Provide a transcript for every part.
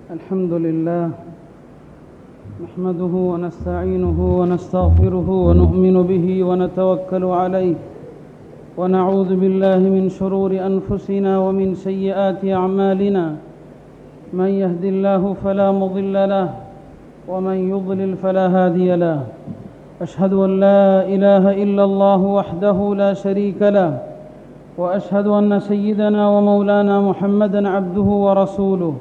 الحمد لله نحمده ونستعينه ونستغفره ونؤمن به ونتوكل عليه ونعوذ بالله من شرور أنفسنا ومن سيئات أعمالنا من يهد الله فلا مضل له ومن يضلل فلا هادي له أشهد أن لا إله إلا الله وحده لا شريك له وأشهد أن سيدنا ومولانا محمدا عبده ورسوله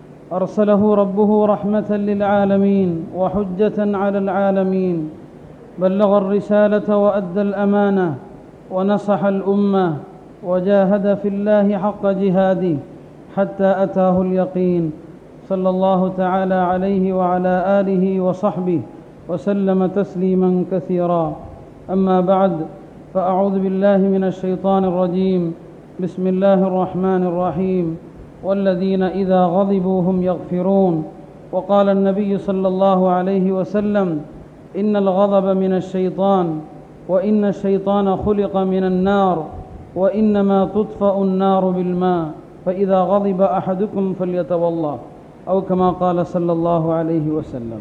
أرسله ربه رحمة للعالمين وحجة على العالمين بلغ الرسالة وأدى الأمانة ونصح الأمة وجاهد في الله حق جهاده حتى أتاه اليقين صلى الله تعالى عليه وعلى آله وصحبه وسلم تسليما كثيرا أما بعد فأعوذ بالله من الشيطان الرجيم بسم الله الرحمن الرحيم والذين إذا غضبوا هم يغفرون وقال النبي صلى الله عليه وسلم إن الغضب من الشيطان وإن الشيطان خلق من النار وإنما تطفأ النار بالماء فإذا غضب أحدكم فليتوضأ أو كما قال صلى الله عليه وسلم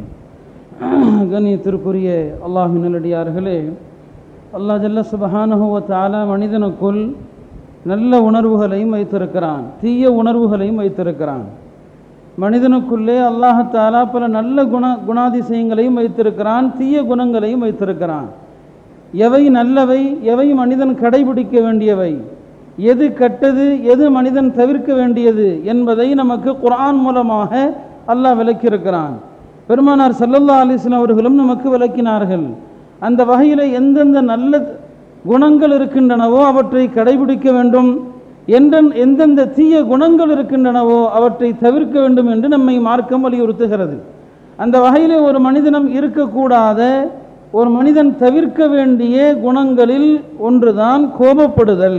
கண்ணியத்திற்குரிய அல்லாஹின் நல்லடியார்களே அல்லாஹ் ஜல்ல சுபஹானஹுவ தாலா மனிதனுக்குள் நல்ல உணர்வுகளையும் வைத்திருக்கிறான் தீய உணர்வுகளையும் வைத்திருக்கிறான் மனிதனுக்குள்ளே அல்லாஹாலா பல நல்ல குண குணாதிசயங்களையும் வைத்திருக்கிறான் தீய குணங்களையும் வைத்திருக்கிறான் எவை நல்லவை எவை மனிதன் கடைபிடிக்க வேண்டியவை எது கெட்டது எது மனிதன் தவிர்க்க வேண்டியது என்பதை நமக்கு குரான் மூலமாக அல்லாஹ் விளக்கியிருக்கிறான் பெருமானார் சல்லல்லா அலிஸ்லாம் அவர்களும் நமக்கு விளக்கினார்கள் அந்த வகையில் எந்தெந்த நல்ல குணங்கள் இருக்கின்றனவோ அவற்றை கடைபிடிக்க வேண்டும் என்ற எந்தெந்த தீய குணங்கள் இருக்கின்றனவோ அவற்றை தவிர்க்க வேண்டும் என்று நம்மை மார்க்கம் வலியுறுத்துகிறது அந்த வகையில் ஒரு மனிதனம் இருக்கக்கூடாத ஒரு மனிதன் தவிர்க்க வேண்டிய குணங்களில் ஒன்றுதான் கோபப்படுதல்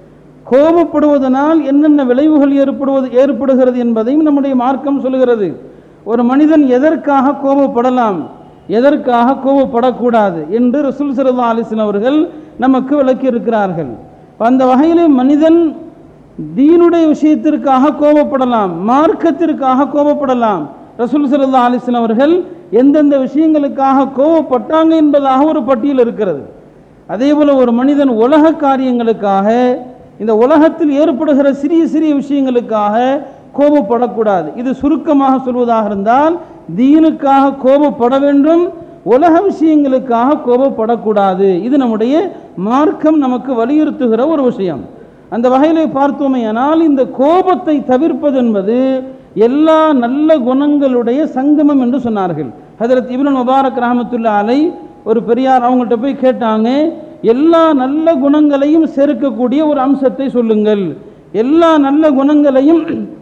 கோபப்படுவதனால் என்னென்ன விளைவுகள் ஏற்படுவது ஏற்படுகிறது என்பதையும் நம்முடைய மார்க்கம் சொல்கிறது ஒரு மனிதன் எதற்காக கோபப்படலாம் எதற்காக கோபப்படக்கூடாது என்று ரசூல் சல்லா அலிஸ்லாம் அவர்கள் நமக்கு விளக்கி இருக்கிறார்கள் அந்த வகையில் மனிதன் தீனுடைய விஷயத்திற்காக கோபப்படலாம் மார்க்கத்திற்காக கோபப்படலாம் ரசூல் சல்லா அலிஸ்லாம் அவர்கள் எந்தெந்த விஷயங்களுக்காக கோபப்பட்டாங்க என்பதாக ஒரு பட்டியல் இருக்கிறது அதே போல் ஒரு மனிதன் உலக காரியங்களுக்காக இந்த உலகத்தில் ஏற்படுகிற சிறிய சிறிய விஷயங்களுக்காக கோபப்படக்கூடாது இது சுருக்கமாக சொல்வதாக இருந்தால் தீனுக்காக கோபப்பட வேண்டும் உலக விஷயங்களுக்காக கோபப்படக்கூடாது இது நம்முடைய மார்க்கம் நமக்கு வலியுறுத்துகிற ஒரு விஷயம் அந்த வகையில் பார்த்தோமேயானால் இந்த கோபத்தை தவிர்ப்பது என்பது எல்லா நல்ல குணங்களுடைய சங்கமம் என்று சொன்னார்கள் ஹதரத் இப்ரன் முபாரக் ரஹமத்துல்லா அலை ஒரு பெரியார் அவங்கள்ட்ட போய் கேட்டாங்க எல்லா நல்ல குணங்களையும் சேர்க்கக்கூடிய ஒரு அம்சத்தை சொல்லுங்கள் எல்லா நல்ல குணங்களையும்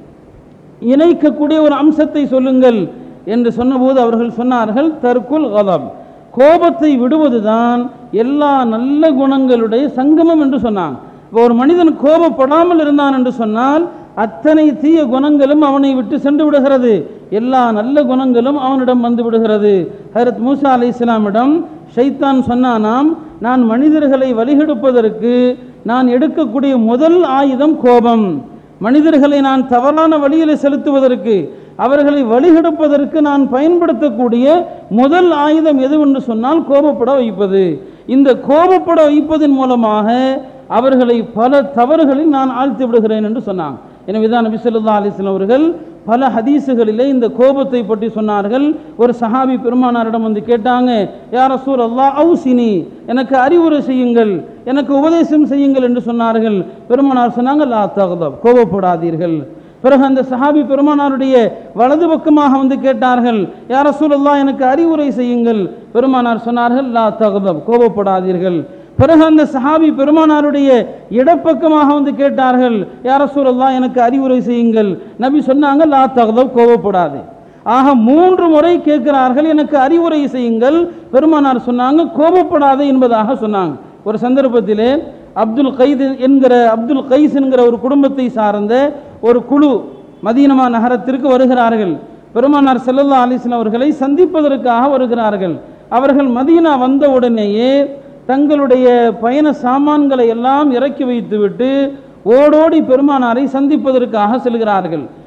இணைக்கக்கூடிய ஒரு அம்சத்தை சொல்லுங்கள் என்று சொன்னபோது அவர்கள் சொன்னார்கள் தற்குல் கதம் கோபத்தை விடுவதுதான் எல்லா நல்ல குணங்களுடைய சங்கமம் என்று சொன்னான் இப்போ ஒரு மனிதன் கோபப்படாமல் இருந்தான் என்று சொன்னால் அத்தனை தீய குணங்களும் அவனை விட்டு சென்று விடுகிறது எல்லா நல்ல குணங்களும் அவனிடம் வந்து விடுகிறது ஹரத் மூசா அலி இஸ்லாமிடம் ஷைத்தான் சொன்னானாம் நான் மனிதர்களை வழிகெடுப்பதற்கு நான் எடுக்கக்கூடிய முதல் ஆயுதம் கோபம் மனிதர்களை நான் தவறான வழியில் செலுத்துவதற்கு அவர்களை வழிகெடுப்பதற்கு நான் பயன்படுத்தக்கூடிய முதல் ஆயுதம் எதுவென்று சொன்னால் கோபப்பட வைப்பது இந்த கோபப்பட வைப்பதன் மூலமாக அவர்களை பல தவறுகளில் நான் ஆழ்த்தி விடுகிறேன் என்று சொன்னாங்க எனவே தான் நபி சொல்லா அலிஸ்லாம் அவர்கள் பல ஹதீஸுகளிலே இந்த கோபத்தை பற்றி சொன்னார்கள் ஒரு சஹாபி பெருமானாரிடம் வந்து கேட்டாங்க யார் ரசூல் அல்லா அவுசினி எனக்கு அறிவுரை செய்யுங்கள் எனக்கு உபதேசம் செய்யுங்கள் என்று சொன்னார்கள் பெருமானார் சொன்னாங்க லா தகதப் கோபப்படாதீர்கள் பிறகு அந்த சஹாபி பெருமானாருடைய வலது பக்கமாக வந்து கேட்டார்கள் யார் ரசூல் அல்லா எனக்கு அறிவுரை செய்யுங்கள் பெருமானார் சொன்னார்கள் லா தகதப் கோபப்படாதீர்கள் பிறகு அந்த சஹாபி பெருமானாருடைய இடப்பக்கமாக வந்து கேட்டார்கள் யார சூழல்லா எனக்கு அறிவுரை செய்யுங்கள் நபி சொன்னாங்க லா தகதப் கோபப்படாது ஆக மூன்று முறை கேட்கிறார்கள் எனக்கு அறிவுரை செய்யுங்கள் பெருமானார் சொன்னாங்க கோபப்படாது என்பதாக சொன்னாங்க ஒரு சந்தர்ப்பத்திலே அப்துல் கைது என்கிற அப்துல் கைஸ் என்கிற ஒரு குடும்பத்தை சார்ந்த ஒரு குழு மதீனமா நகரத்திற்கு வருகிறார்கள் பெருமானார் செல்லல்லா அலிஸ்லாம் அவர்களை சந்திப்பதற்காக வருகிறார்கள் அவர்கள் மதீனா வந்த உடனேயே தங்களுடைய பயண சாமான்களை எல்லாம் இறக்கி வைத்துவிட்டு ஓடோடி பெருமானாரை சந்திப்பதற்காக செல்கிறார்கள்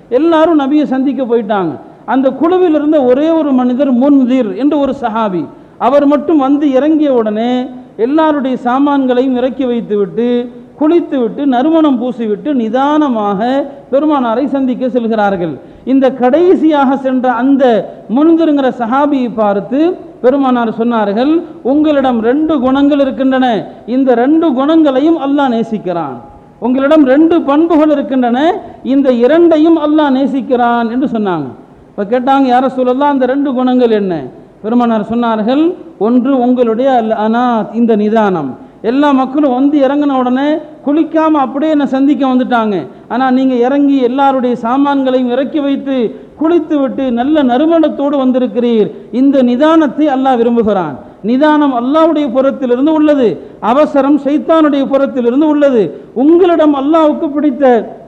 எல்லாரும் நபியை சந்திக்க போயிட்டாங்க அந்த குழுவில் இருந்த ஒரே ஒரு மனிதர் முன்திர் என்று ஒரு சஹாபி அவர் மட்டும் வந்து இறங்கிய உடனே எல்லாருடைய சாமான்களையும் இறக்கி வைத்துவிட்டு குளித்துவிட்டு நறுமணம் பூசிவிட்டு நிதானமாக பெருமானாரை சந்திக்க செல்கிறார்கள் இந்த கடைசியாக சென்ற அந்த முன்திருங்கிற சஹாபியை பார்த்து பெருமானார் சொன்னார்கள் உங்களிடம் ரெண்டு குணங்கள் இருக்கின்றன இந்த ரெண்டு குணங்களையும் அல்லாஹ் நேசிக்கிறான் உங்களிடம் ரெண்டு பண்புகள் இருக்கின்றன இந்த இரண்டையும் அல்லாஹ் நேசிக்கிறான் என்று சொன்னாங்க இப்போ கேட்டாங்க யார சொல்லலாம் அந்த ரெண்டு குணங்கள் என்ன பெருமானார் சொன்னார்கள் ஒன்று உங்களுடைய அல் அனாத் இந்த நிதானம் எல்லா மக்களும் வந்து இறங்கின உடனே குளிக்காம அப்படியே என்னை சந்திக்க வந்துட்டாங்க ஆனால் நீங்கள் இறங்கி எல்லாருடைய சாமான்களையும் இறக்கி வைத்து குளித்து விட்டு நல்ல நறுமணத்தோடு வந்திருக்கிறீர் இந்த நிதானத்தை அல்லாஹ் விரும்புகிறான் நிதானம் அல்லாஹ்வுடைய புறத்திலிருந்து உள்ளது அவசரம் சைத்தானுடைய புறத்திலிருந்து உள்ளது உங்களிடம் அல்லாஹ்வுக்கு பிடித்த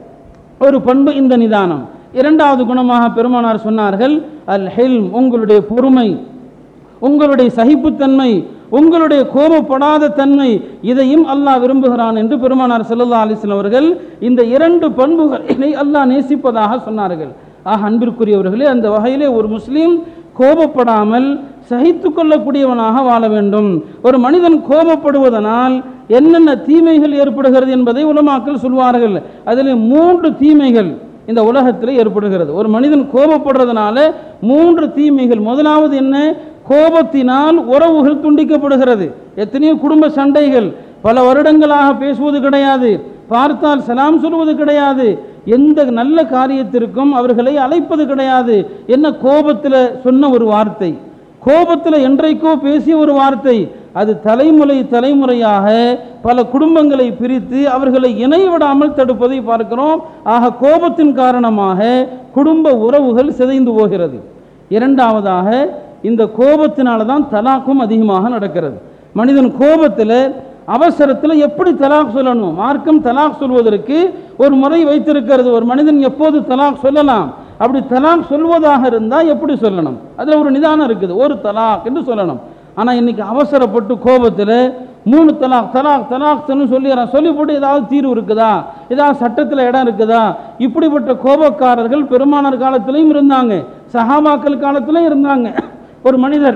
ஒரு பண்பு இந்த நிதானம் இரண்டாவது குணமாக பெருமானார் சொன்னார்கள் அல் ஹில்ம் உங்களுடைய பொறுமை உங்களுடைய சகிப்புத்தன்மை உங்களுடைய கோபப்படாத தன்மை இதையும் அல்லாஹ் விரும்புகிறான் என்று பெருமானார் ஸல்லல்லாஹு அலைஹி வஸல்லம் அவர்கள் இந்த இரண்டு பண்புகளை அல்லாஹ் நேசிப்பதாக சொன்னார்கள் ஆக அன்பிற்குரியவர்களே அந்த வகையிலே ஒரு முஸ்லீம் கோபப்படாமல் சகித்து கொள்ளக்கூடியவனாக வாழ வேண்டும் ஒரு மனிதன் கோபப்படுவதனால் என்னென்ன தீமைகள் ஏற்படுகிறது என்பதை உலமாக்கள் சொல்வார்கள் அதில் மூன்று தீமைகள் இந்த உலகத்தில் ஏற்படுகிறது ஒரு மனிதன் கோபப்படுறதுனால மூன்று தீமைகள் முதலாவது என்ன கோபத்தினால் உறவுகள் துண்டிக்கப்படுகிறது எத்தனையோ குடும்ப சண்டைகள் பல வருடங்களாக பேசுவது கிடையாது பார்த்தால் சலாம் சொல்வது கிடையாது எந்த நல்ல காரியத்திற்கும் அவர்களை அழைப்பது கிடையாது என்ன கோபத்தில் சொன்ன ஒரு வார்த்தை கோபத்தில் என்றைக்கோ பேசிய ஒரு வார்த்தை அது தலைமுறை தலைமுறையாக பல குடும்பங்களை பிரித்து அவர்களை இணைவிடாமல் தடுப்பதை பார்க்கிறோம் ஆக கோபத்தின் காரணமாக குடும்ப உறவுகள் சிதைந்து போகிறது இரண்டாவதாக இந்த கோபத்தினால தான் தலாக்கும் அதிகமாக நடக்கிறது மனிதன் கோபத்தில் அவசரத்தில் எப்படி தலாக் சொல்லணும் மார்க்கம் தலாக் சொல்வதற்கு ஒரு முறை வைத்திருக்கிறது ஒரு மனிதன் எப்போது தலாக் சொல்லலாம் அப்படி தலாக் சொல்வதாக இருந்தால் எப்படி சொல்லணும் அதில் ஒரு நிதானம் இருக்குது ஒரு தலாக் என்று சொல்லணும் ஆனால் இன்னைக்கு அவசரப்பட்டு கோபத்தில் மூணு தலாக் தலாக் தலாக் சொல்லிடுறான் சொல்லி போட்டு ஏதாவது தீர்வு இருக்குதா ஏதாவது சட்டத்தில் இடம் இருக்குதா இப்படிப்பட்ட கோபக்காரர்கள் பெருமானார் காலத்திலையும் இருந்தாங்க சஹாபாக்கள் காலத்திலையும் இருந்தாங்க ஒரு மனிதர்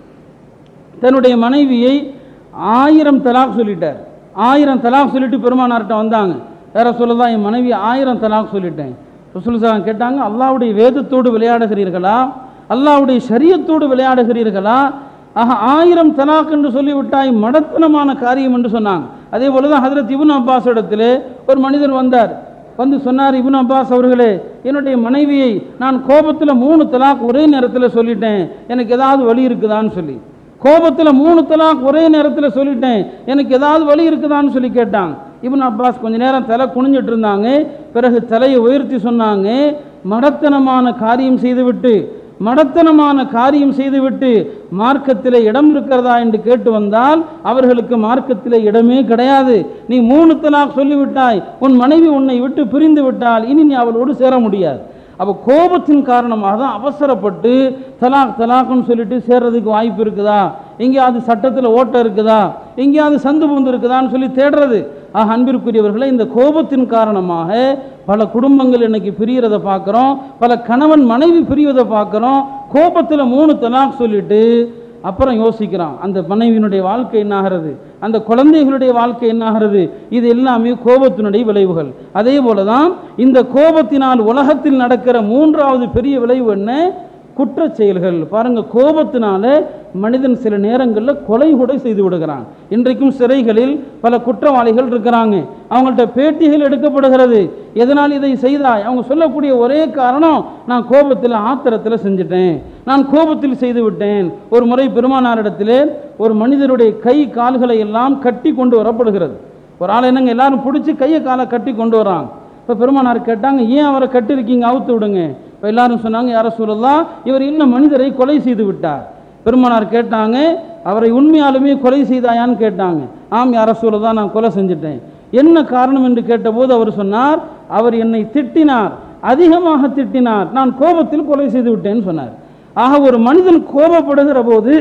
தன்னுடைய மனைவியை ஆயிரம் தலாக் சொல்லிட்டார் ஆயிரம் தலாக் சொல்லிட்டு பெருமானார்கிட்ட வந்தாங்க வேற சொல்லதான் என் மனைவி ஆயிரம் தலாக் சொல்லிட்டேன் ரசூல் சலாம் கேட்டாங்க அல்லாவுடைய வேதத்தோடு விளையாடுகிறீர்களா அல்லாவுடைய ஷரியத்தோடு விளையாடுகிறீர்களா ஆக ஆயிரம் தலாக் என்று சொல்லிவிட்டாய் மடத்தனமான காரியம் என்று சொன்னாங்க அதே போல தான் ஹதரத் இபுன் அப்பாஸ் இடத்துல ஒரு மனிதர் வந்தார் வந்து சொன்னார் இபுன் அப்பாஸ் அவர்களே என்னுடைய மனைவியை நான் கோபத்தில் மூணு தலாக் ஒரே நேரத்தில் சொல்லிட்டேன் எனக்கு ஏதாவது வழி இருக்குதான்னு சொல்லி கோபத்தில் மூணு தலாக் ஒரே நேரத்தில் சொல்லிட்டேன் எனக்கு ஏதாவது வழி இருக்குதான்னு சொல்லி கேட்டாங்க இப்னு அப்பாஸ் கொஞ்ச நேரம் தலை குனிஞ்சிட்டு இருந்தாங்க பிறகு தலையை உயர்த்தி சொன்னாங்க மடத்தனமான காரியம் செய்துவிட்டு மடத்தனமான காரியம் செய்துவிட்டு மார்க்கத்தில் இடம் இருக்கிறதா என்று கேட்டு வந்தால் அவர்களுக்கு மார்க்கத்தில் இடமே கிடையாது நீ மூணு தலாக் சொல்லிவிட்டாய் உன் மனைவி உன்னை விட்டு பிரிந்து விட்டால் இனி நீ அவளோடு சேர முடியாது அப்போ கோபத்தின் காரணமாக தான் அவசரப்பட்டு தலாக் தலாக்னு சொல்லிட்டு சேர்றதுக்கு வாய்ப்பு இருக்குதா எங்கேயாவது சட்டத்தில் ஓட்டம் இருக்குதா எங்கேயாவது சந்து பூந்து இருக்குதான்னு சொல்லி தேடுறது ஆக அன்பிற்குரியவர்களை இந்த கோபத்தின் காரணமாக பல குடும்பங்கள் இன்னைக்கு பிரியறதை பார்க்குறோம் பல கணவன் மனைவி பிரிவதை பார்க்குறோம் கோபத்தில் மூணு தலாக் சொல்லிட்டு அப்புறம் யோசிக்கிறான் அந்த மனைவியினுடைய வாழ்க்கை என்னாகிறது அந்த குழந்தைகளுடைய வாழ்க்கை என்னாகிறது இது எல்லாமே கோபத்தினுடைய விளைவுகள் அதே போல தான் இந்த கோபத்தினால் உலகத்தில் நடக்கிற மூன்றாவது பெரிய விளைவு என்ன குற்றச் செயல்கள் பாருங்க கோபத்தினால மனிதன் சில நேரங்களில் கொலை கூட செய்து விடுகிறான் இன்றைக்கும் சிறைகளில் பல குற்றவாளிகள் இருக்கிறாங்க அவங்கள்ட்ட பேட்டிகள் எடுக்கப்படுகிறது எதனால் இதை செய்தாய் அவங்க சொல்லக்கூடிய ஒரே காரணம் நான் கோபத்தில் ஆத்திரத்தில் செஞ்சிட்டேன் நான் கோபத்தில் செய்து விட்டேன் ஒரு முறை பெருமானாரிடத்திலே ஒரு மனிதருடைய கை கால்களை எல்லாம் கட்டி கொண்டு வரப்படுகிறது ஒரு ஆள் என்னங்க எல்லாரும் பிடிச்சி கையை காலை கட்டி கொண்டு வராங்க இப்போ பெருமானார் கேட்டாங்க ஏன் அவரை கட்டிருக்கீங்க அவுத்து விடுங்க இப்போ எல்லாரும் சொன்னாங்க யார சொல்லலாம் இவர் இன்னும் மனிதரை கொலை செய்து விட்டார் பெருமானார் கேட்டாங்க அவரை உண்மையாலுமே கொலை செய்தாயான்னு கேட்டாங்க ஆம் யார சொல்லதான் நான் கொலை செஞ்சிட்டேன் என்ன காரணம் என்று கேட்டபோது அவர் சொன்னார் அவர் என்னை திட்டினார் அதிகமாக திட்டினார் நான் கோபத்தில் கொலை செய்து விட்டேன்னு சொன்னார் ஆக ஒரு மனிதன் கோபப்படுகிற போது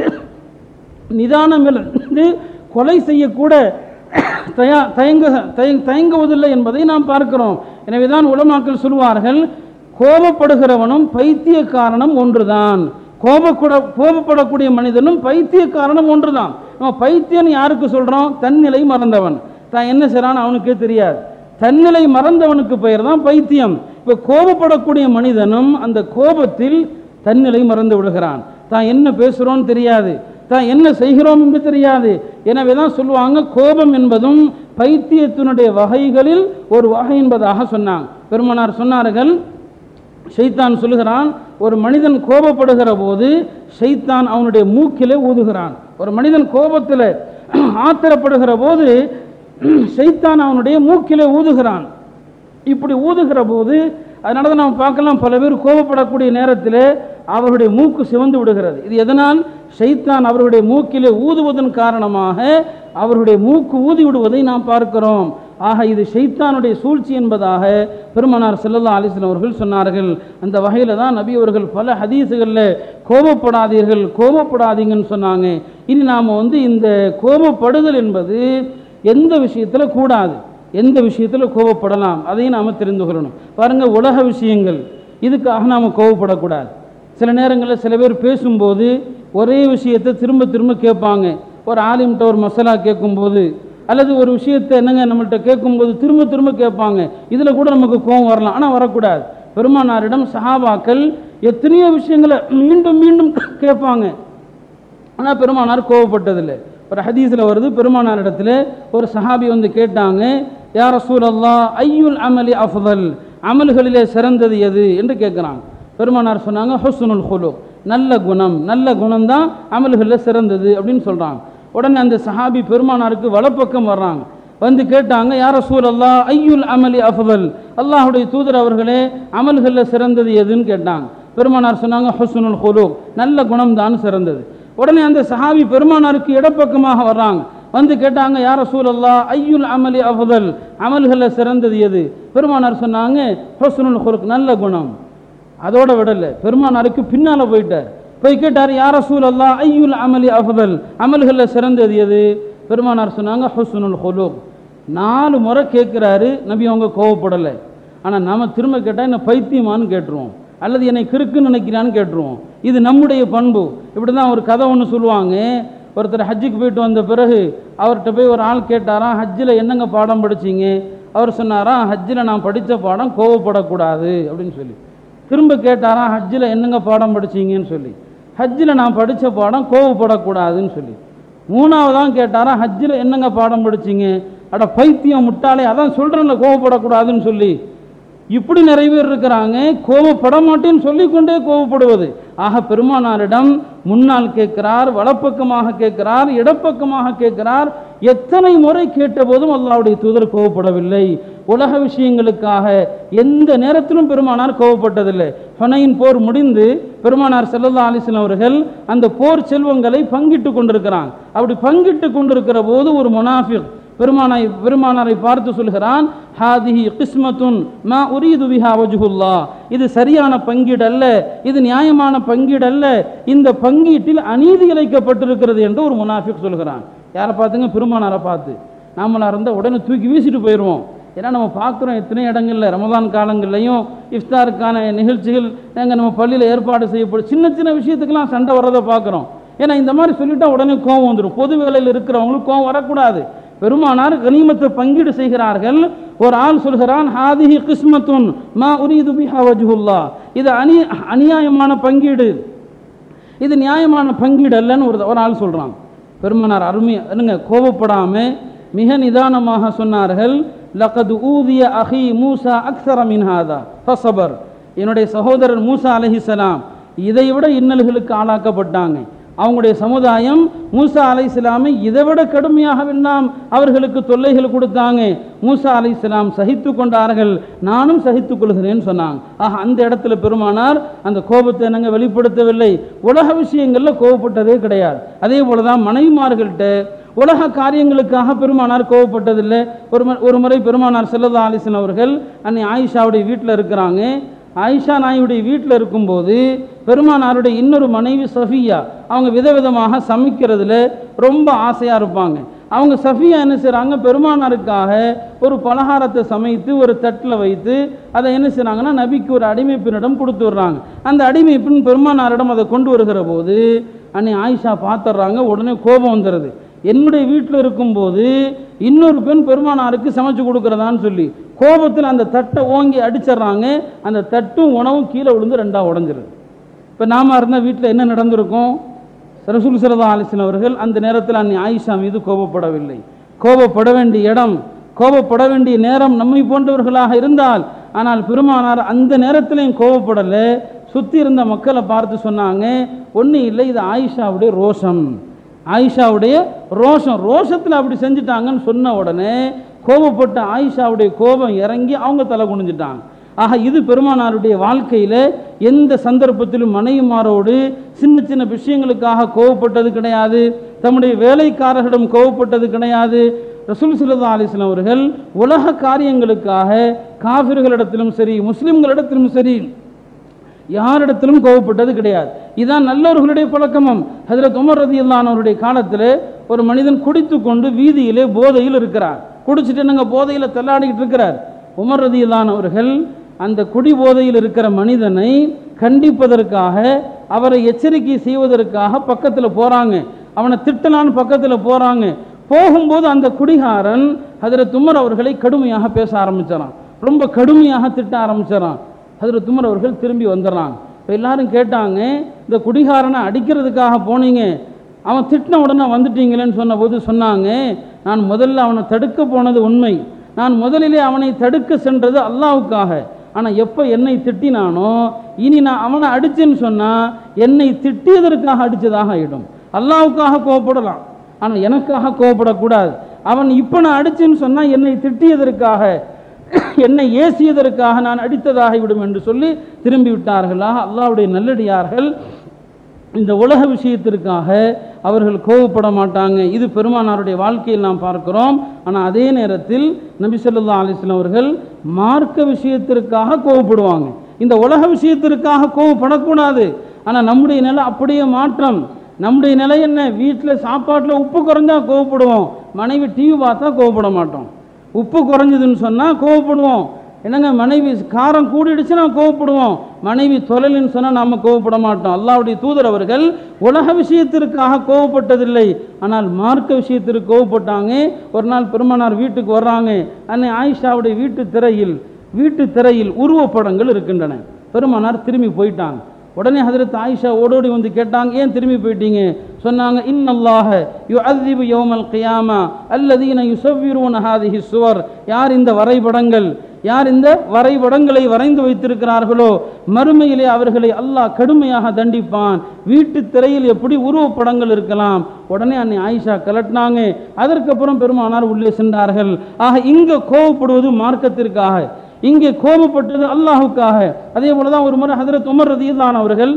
நிதானமிருந்து கொலை செய்யக்கூட தயா தயங்க தயங் தயங்குவதில்லை என்பதை நாம் பார்க்கிறோம் எனவே தான் உலமாக்கள் சொல்வார்கள் கோபப்படுகிறவனும் பைத்தியக்காரனும் ஒன்றுதான் கோபக்கூட கோபப்படக்கூடிய மனிதனும் பைத்தியக்காரனும் ஒன்றுதான் நம்ம பைத்தியன் யாருக்கு சொல்றோம் தன்னிலை மறந்தவன் தான் என்ன செய்றான்னு அவனுக்கே தெரியாது தன்னிலை மறந்தவனுக்கு பெயர் தான் பைத்தியம் இப்போ கோபப்படக்கூடிய மனிதனும் அந்த கோபத்தில் தன்னிலை மறந்து விடுகிறான் தான் என்ன பேசுகிறோன்னு தெரியாது தான் என்ன செய்கிறோம் என்று தெரியாது எனவே தான் சொல்லுவாங்க கோபம் என்பதும் பைத்தியத்தினுடைய வகைகளில் ஒரு வகை என்பதாக சொன்னாங்க பெருமனார் சொன்னார்கள் ஷைத்தான் சொல்லுகிறான் ஒரு மனிதன் கோபப்படுகிற போது ஷைத்தான் அவனுடைய மூக்கிலே ஊதுகிறான் ஒரு மனிதன் கோபத்தில் ஆத்திரப்படுகிற போது ஷைத்தான் அவனுடைய மூக்கிலே ஊதுகிறான் இப்படி ஊதுகிற போது அதனால தான் நம்ம பார்க்கலாம் பல பேர் கோபப்படக்கூடிய நேரத்தில் அவருடைய மூக்கு சிவந்து விடுகிறது இது எதனால் ஷைத்தான் அவருடைய மூக்கிலே ஊதுவதன் காரணமாக அவருடைய மூக்கு ஊதி விடுவதை நாம் பார்க்கிறோம் ஆக இது ஷைத்தானுடைய சூழ்ச்சி என்பதாக பெருமனார் செல்லல்லா அலிஸ்லாம் அவர்கள் சொன்னார்கள் அந்த வகையில் தான் நபி அவர்கள் பல ஹதீஸுகளில் கோபப்படாதீர்கள் கோபப்படாதீங்கன்னு சொன்னாங்க இனி நாம் வந்து இந்த கோபப்படுதல் என்பது எந்த விஷயத்தில் கூடாது எந்த விஷயத்தில் கோபப்படலாம் அதையும் நாம் தெரிந்து கொள்ளணும் பாருங்கள் உலக விஷயங்கள் இதுக்காக நாம் கோபப்படக்கூடாது சில நேரங்களில் சில பேர் பேசும்போது ஒரே விஷயத்தை திரும்ப திரும்ப கேட்பாங்க ஒரு ஆலிம்கிட்ட ஒரு மசாலா கேட்கும்போது அல்லது ஒரு விஷயத்தை என்னங்க நம்மள்கிட்ட கேட்கும்போது திரும்ப திரும்ப கேட்பாங்க இதில் கூட நமக்கு கோபம் வரலாம் ஆனால் வரக்கூடாது பெருமானாரிடம் சஹாபாக்கள் எத்தனையோ விஷயங்களை மீண்டும் மீண்டும் கேட்பாங்க ஆனால் பெருமானார் கோவப்பட்டதில்லை ஒரு ஹதீஸில் வருது பெருமானாரிடத்தில் ஒரு சஹாபி வந்து கேட்டாங்க யார் ரசூல் அல்லா ஐயுல் அமலி அஃதல் அமல்களிலே சிறந்தது எது என்று கேட்குறாங்க பெருமானார் சொன்னாங்க ஹுஸ்னுல் ஹுலு நல்ல குணம் நல்ல குணம் தான் அமல்களில் சிறந்தது அப்படின்னு சொல்கிறாங்க உடனே அந்த சஹாபி பெருமானாருக்கு வலப்பக்கம் வர்றாங்க வந்து கேட்டாங்க யார் ரசூல் அல்லா ஐயுல் அமலி அஃதல் அல்லாஹுடைய தூதர் அவர்களே அமல்களில் சிறந்தது எதுன்னு கேட்டாங்க பெருமானார் சொன்னாங்க ஹுஸ்னுல் ஹுலு நல்ல குணம் தான் சிறந்தது உடனே அந்த சஹாபி பெருமானாருக்கு இடப்பக்கமாக வர்றாங்க வந்து கேட்டாங்க யார் ரசூலல்லா ஐயுல் அமலி அஃதல் அமல்களில் சிறந்தது எது பெருமானார் சொன்னாங்க ஹொஸ்னுல் ஹுலுக் நல்ல குணம் அதோட விடல பெருமானாருக்கு பின்னால் போயிட்டார் போய் கேட்டார் யார் ரசூல் அல்லா ஐயுல் அமலி அஃதல் அமல்களில் சிறந்தது எது பெருமானார் சொன்னாங்க ஹொஸ்னுல் ஹுலுக் நாலு முறை கேட்குறாரு நபி அவங்க கோவப்படலை ஆனால் நம்ம திரும்ப கேட்டால் என்ன பைத்தியமான்னு கேட்டுருவோம் அல்லது என்னை கிறுக்குன்னு நினைக்கிறான்னு கேட்டுருவோம் இது நம்முடைய பண்பு இப்படி தான் ஒரு கதை ஒன்று சொல்லுவாங்க ஒருத்தர் ஹஜ்ஜுக்கு போயிட்டு வந்த பிறகு அவர்கிட்ட போய் ஒரு ஆள் கேட்டாராம் ஹஜ்ஜில் என்னங்க பாடம் படிச்சீங்க அவர் சொன்னாராம் ஹஜ்ஜில் நான் படித்த பாடம் கோவப்படக்கூடாது அப்படின்னு சொல்லி திரும்ப கேட்டாராம் ஹஜ்ஜில் என்னங்க பாடம் படிச்சீங்கன்னு சொல்லி ஹஜ்ஜில் நான் படித்த பாடம் கோவப்படக்கூடாதுன்னு சொல்லி மூணாவதான் கேட்டாராம் ஹஜ்ஜில் என்னங்க பாடம் படிச்சீங்க அட பைத்தியம் முட்டாளே அதான் சொல்கிறேன்ல கோவப்படக்கூடாதுன்னு சொல்லி இப்படி நிறைய பேர் இருக்கிறாங்க கோபப்பட மாட்டேன்னு சொல்லிக்கொண்டே கோபப்படுவது ஆக பெருமானாரிடம் முன்னால் கேட்கிறார் வலப்பக்கமாக கேட்கிறார் இடப்பக்கமாக கேட்கிறார் எத்தனை முறை கேட்டபோதும் அல்லாவுடைய தூதர் கோவப்படவில்லை உலக விஷயங்களுக்காக எந்த நேரத்திலும் பெருமானார் கோவப்பட்டதில்லை ஹொனையின் போர் முடிந்து பெருமானார் செல்லல்லா அலிஸ்லாம் அவர்கள் அந்த போர் செல்வங்களை பங்கிட்டு கொண்டிருக்கிறாங்க அப்படி பங்கிட்டு கொண்டிருக்கிற போது ஒரு முனாஃபிக் பெருமானை பெருமானாரை பார்த்து சொல்கிறான் ஹாதிஹி கிஸ்மத்துன் மா உரீது பிஹா வஜ்ஹுல்லா இது சரியான பங்கீடு அல்ல இது நியாயமான பங்கீடு அல்ல இந்த பங்கீட்டில் அநீதி இழைக்கப்பட்டிருக்கிறது என்று ஒரு முனாஃபிக் சொல்கிறான் யாரை பார்த்துங்க பெருமானாரை பார்த்து நாமளா இருந்தால் உடனே தூக்கி வீசிட்டு போயிடுவோம் ஏன்னா நம்ம பார்க்குறோம் எத்தனை இடங்களில் ரமதான் காலங்கள்லையும் இஃப்தாருக்கான நிகழ்ச்சிகள் எங்கள் நம்ம பள்ளியில் ஏற்பாடு செய்யப்படும் சின்ன சின்ன விஷயத்துக்கெல்லாம் சண்டை வர்றதை பார்க்குறோம் ஏன்னா இந்த மாதிரி சொல்லிட்டா உடனே கோவம் வந்துடும் பொது வேலையில் இருக்கிறவங்களுக்கு கோவம் வரக்கூடாது பெருமானார் கனிமத்தை பங்கீடு செய்கிறார்கள் ஒரு ஆள் சொல்கிறான் ஹாதிஹி கிஸ்மத்துன் மா உரீது பிஹா வஜ்ஹுல்லா இது அநி அநியாயமான பங்கீடு இது நியாயமான பங்கீடு அல்லன்னு ஒரு ஒரு ஆள் சொல்கிறான் பெருமானார் அருமை என்னங்க கோபப்படாமல் மிக நிதானமாக சொன்னார்கள் லகது ஊதிய அஹி மூசா அக்ஸர மின்ஹாதா ஃபசபர் என்னுடைய சகோதரர் மூசா அலஹிசலாம் இதை விட இன்னல்களுக்கு ஆளாக்கப்பட்டாங்க அவங்களுடைய சமுதாயம் மூசா அலை இஸ்லாமை இதை விட கடுமையாகவெல்லாம் அவர்களுக்கு தொல்லைகள் கொடுத்தாங்க மூசா அலை இஸ்லாம் சகித்து கொண்டார்கள் நானும் சகித்துக் கொள்கிறேன்னு சொன்னாங்க ஆக அந்த இடத்துல பெருமானார் அந்த கோபத்தை நாங்க வெளிப்படுத்தவில்லை உலக விஷயங்களில் கோபப்பட்டதே கிடையாது அதே போல தான் மனைவிமார்கள்ட்ட உலக காரியங்களுக்காக பெருமானார் கோவப்பட்டதில்லை ஒரு மு- ஒரு முறை பெருமானார் செல்லதா அலிசன் அவர்கள் அன்னை ஆயிஷாவுடைய வீட்டில் இருக்கிறாங்க ஆயிஷா நாயுடைய வீட்டில் இருக்கும்போது பெருமானாருடைய இன்னொரு மனைவி சஃபியா அவங்க விதவிதமாக சமைக்கிறதுல ரொம்ப ஆசையாக இருப்பாங்க அவங்க சஃபியா என்ன செய்கிறாங்க பெருமானாருக்காக ஒரு பலகாரத்தை சமைத்து ஒரு தட்டில் வைத்து அதை என்ன செய்கிறாங்கன்னா நபிக்கு ஒரு அடிமை பெண்ணிடம் கொடுத்து விடுறாங்க அந்த அடிமை பெண் பெருமானாரிடம் அதை கொண்டு வருகிற போது அன்னை ஆயிஷா பார்த்துடுறாங்க உடனே கோபம் வந்துடுது என்னுடைய வீட்டில் இருக்கும்போது இன்னொரு பெண் பெருமானாருக்கு சமைச்சு கொடுக்குறதான்னு சொல்லி கோபத்தில் அந்த தட்டை ஓங்கி அடிச்சிடுறாங்க அந்த தட்டும் உணவும் கீழே விழுந்து ரெண்டாக உடஞ்சிருது இப்போ நாம இருந்தால் வீட்டில் என்ன நடந்திருக்கும் ரசூல் சரதா அலிஸ்லாம் அவர்கள் அந்த நேரத்தில் அன்னை ஆயிஷா மீது கோபப்படவில்லை கோபப்பட வேண்டிய இடம் கோபப்பட வேண்டிய நேரம் நம்மை போன்றவர்களாக இருந்தால் ஆனால் பெருமானார் அந்த நேரத்திலையும் கோபப்படலை சுற்றி இருந்த மக்களை பார்த்து சொன்னாங்க ஒன்றும் இல்லை இது ஆயிஷாவுடைய ரோஷம் ஆயிஷாவுடைய ரோஷம் ரோஷத்தில் அப்படி செஞ்சுட்டாங்கன்னு சொன்ன உடனே கோபப்பட்ட ஆயிஷாவுடைய கோபம் இறங்கி அவங்க தலை குனிஞ்சிட்டாங்க ஆக இது பெருமானாருடைய வாழ்க்கையில் எந்த சந்தர்ப்பத்திலும் மனைவிமாரோடு சின்ன சின்ன விஷயங்களுக்காக கோவப்பட்டது கிடையாது தம்முடைய வேலைக்காரர்களிடம் கோவப்பட்டது கிடையாது ரசூல் சுல்லா அலிஸ்லாம் அவர்கள் உலக காரியங்களுக்காக காபிர்களிடத்திலும் சரி முஸ்லிம்களிடத்திலும் சரி யாரிடத்திலும் கோவப்பட்டது கிடையாது இதான் நல்லவர்களுடைய பழக்கமும் ஹஜரத் உமர் ரதி அவருடைய காலத்தில் ஒரு மனிதன் குடித்து கொண்டு வீதியிலே போதையில் இருக்கிறார் குடிச்சிட்டு நாங்கள் போதையில் தள்ளாடிக்கிட்டு இருக்கிறார் உமர் ரதி அவர்கள் அந்த குடி போதையில் இருக்கிற மனிதனை கண்டிப்பதற்காக அவரை எச்சரிக்கை செய்வதற்காக பக்கத்தில் போகிறாங்க அவனை திட்டலான்னு பக்கத்தில் போகிறாங்க போகும்போது அந்த குடிகாரன் ஹஜரத் உமர் அவர்களை கடுமையாக பேச ஆரம்பிச்சாரான் ரொம்ப கடுமையாக திட்ட ஆரம்பிச்சாரான் ஹஜரத் உமர் அவர்கள் திரும்பி வந்துடுறாங்க இப்போ எல்லாரும் கேட்டாங்க இந்த குடிகாரனை அடிக்கிறதுக்காக போனீங்க அவன் திட்டின உடனே வந்துட்டீங்களேன்னு சொன்னபோது சொன்னாங்க நான் முதல்ல அவனை தடுக்க போனது உண்மை நான் முதலிலே அவனை தடுக்க சென்றது அல்லாவுக்காக ஆனால் எப்போ என்னை திட்டினானோ இனி நான் அவனை அடிச்சேன்னு சொன்னால் என்னை திட்டியதற்காக அடித்ததாக ஆகிடும் அல்லாவுக்காக கோவப்படலாம் ஆனால் எனக்காக கோவப்படக்கூடாது அவன் இப்போ நான் அடிச்சேன்னு சொன்னால் என்னை திட்டியதற்காக என்னை ஏசியதற்காக நான் அடித்ததாகிவிடும் என்று சொல்லி திரும்பி விட்டார்களாக அல்லாவுடைய நல்லடியார்கள் இந்த உலக விஷயத்திற்காக அவர்கள் கோவப்பட மாட்டாங்க இது பெருமானாருடைய வாழ்க்கையில் நாம் பார்க்கிறோம் ஆனால் அதே நேரத்தில் நபி ஸல்லல்லாஹு அலைஹி வஸல்லம் அவர்கள் மார்க்க விஷயத்திற்காக கோவப்படுவாங்க இந்த உலக விஷயத்திற்காக கோவப்படக்கூடாது ஆனால் நம்முடைய நிலை அப்படியே மாற்றம் நம்முடைய நிலை என்ன வீட்டில் சாப்பாட்டில் உப்பு குறைஞ்சா கோவப்படுவோம் மனைவி டிவி பார்த்தா கோவப்பட மாட்டோம் உப்பு குறைஞ்சதுன்னு சொன்னால் கோவப்படுவோம் என்னங்க மனைவி காரம் கூடிடுச்சுன்னா கோவப்படுவோம் மனைவி தொழில்னு சொன்னால் நாம் கோவப்பட மாட்டோம் அல்லாவுடைய தூதர் அவர்கள் உலக விஷயத்திற்காக கோவப்பட்டதில்லை ஆனால் மார்க்க விஷயத்திற்கு கோவப்பட்டாங்க ஒரு நாள் பெருமானார் வீட்டுக்கு வர்றாங்க அன்னை ஆயிஷாவுடைய வீட்டு திரையில் வீட்டு திரையில் உருவப்படங்கள் இருக்கின்றன பெருமானார் திரும்பி போயிட்டாங்க உடனே ஹதரத் ஆயிஷா ஓடோடி வந்து கேட்டாங்க ஏன் திரும்பி போயிட்டீங்க சொன்னாங்க இன்னல்லாஹ யு அஸ்திபு யௌமல் கியாமா அல்லதீன யுசவ்விரூன ஹாதிஹி சுவர் யார் இந்த வரைபடங்கள் யார் இந்த வரைபடங்களை வரைந்து வைத்திருக்கிறார்களோ மறுமையிலே அவர்களை அல்லாஹ் கடுமையாக தண்டிப்பான் வீட்டு திரையில் எப்படி உருவப்படங்கள் இருக்கலாம் உடனே அன்னை ஆயிஷா கலட்டினாங்க அதற்கப்புறம் பெருமானார் உள்ளே சென்றார்கள் ஆக இங்கே கோவப்படுவது மார்க்கத்திற்காக இங்கே கோபப்பட்டது அல்லாஹுக்காக அதே போல தான் ஒரு முறை ஹதரத் உமர் ரதியுல்லான் அவர்கள்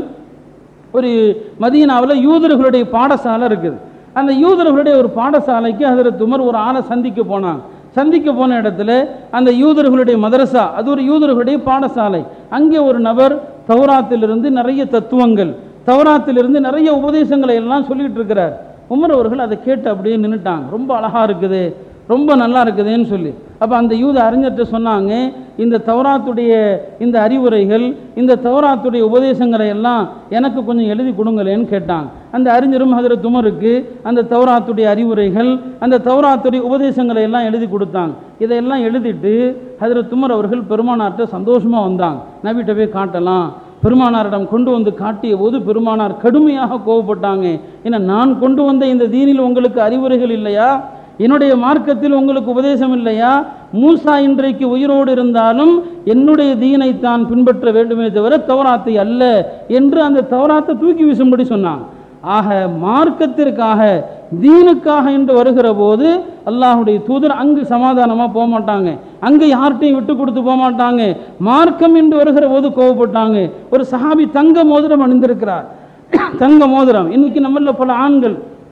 ஒரு மதீனாவில் யூதர்களுடைய பாடசாலை இருக்குது அந்த யூதர்களுடைய ஒரு பாடசாலைக்கு ஹதரத் உமர் ஒரு ஆளை சந்திக்க போனாங்க சந்திக்க போன இடத்துல அந்த யூதர்களுடைய மதரசா அது ஒரு யூதர்களுடைய பாடசாலை அங்கே ஒரு நபர் தௌராத்திலிருந்து நிறைய தத்துவங்கள் தௌராத்திலிருந்து நிறைய உபதேசங்களை எல்லாம் சொல்லிட்டு இருக்கிறார் உமர் அவர்கள் அதை கேட்டு அப்படியே நின்றுட்டாங்க ரொம்ப அழகா இருக்குது ரொம்ப நல்லா இருக்குதுன்னு சொல்லி அப்போ அந்த யூத அறிஞர்கிட்ட சொன்னாங்க இந்த தௌராத்துடைய இந்த அறிவுரைகள் இந்த தௌராத்துடைய உபதேசங்களை எல்லாம் எனக்கு கொஞ்சம் எழுதி கொடுங்களேன்னு கேட்டாங்க அந்த அறிஞரும் ஹதரத் உமருக்கு அந்த தௌராத்துடைய அறிவுரைகள் அந்த தௌராத்துடைய உபதேசங்களை எல்லாம் எழுதி கொடுத்தாங்க இதையெல்லாம் எழுதிட்டு ஹதரத் உமர் அவர்கள் பெருமானார்கிட்ட சந்தோஷமாக வந்தாங்க நபிட்ட போய் காட்டலாம் பெருமானாரிடம் கொண்டு வந்து காட்டிய போது பெருமானார் கடுமையாக கோவப்பட்டாங்க ஏன்னா நான் கொண்டு வந்த இந்த தீனில் உங்களுக்கு அறிவுரைகள் இல்லையா என்னுடைய மார்க்கத்தில் உங்களுக்கு உபதேசம் இல்லையா மூசா இன்றைக்கு உயிரோடு இருந்தாலும் என்னுடைய தீனை தான் பின்பற்ற வேண்டுமே தவிர தவறாத்தை அல்ல என்று அந்த தவறாத்தை தூக்கி வீசும்படி சொன்னாங்க ஆக மார்க்கத்திற்காக தீனுக்காக என்று வருகிற போது அல்லாஹுடைய தூதர் அங்கு சமாதானமாக போக மாட்டாங்க அங்கு யார்கிட்டையும் விட்டு கொடுத்து போக மாட்டாங்க மார்க்கம் என்று வருகிற போது கோவப்பட்டாங்க ஒரு சஹாபி தங்க மோதிரம் அணிந்திருக்கிறார் தங்க மோதிரம் இன்னைக்கு நம்மள பல ஆண்கள்